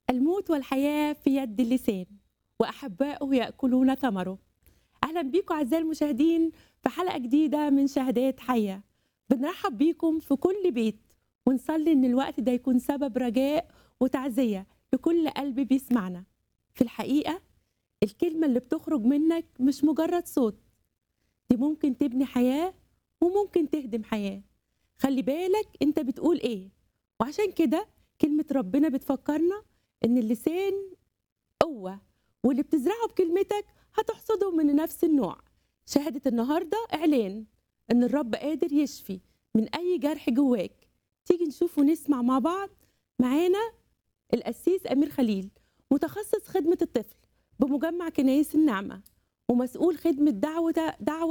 الموت والحياة في يد اللسان وأحباؤه يأكلون ثمره أهلا بيكم أعزائي المشاهدين في حلقة جديدة من شهادات حية بنرحب بيكم في كل بيت ونصلي إن الوقت ده يكون سبب رجاء وتعزية لكل قلب بيسمعنا في الحقيقة الكلمة اللي بتخرج منك مش مجرد صوت دي ممكن تبني حياة وممكن تهدم حياة خلي بالك انت بتقول ايه وعشان كده كلمة ربنا بتفكرنا ان اللسان قوة واللي بتزرعه بكلمتك هتحصده من نفس النوع شهادة النهاردة إعلان إن الرب قادر يشفي من أي جرح جواك تيجي نشوف ونسمع مع بعض معانا القسيس أمير خليل متخصص خدمة الطفل بمجمع كنايس النعمة ومسؤول خدمة دعوة دعوة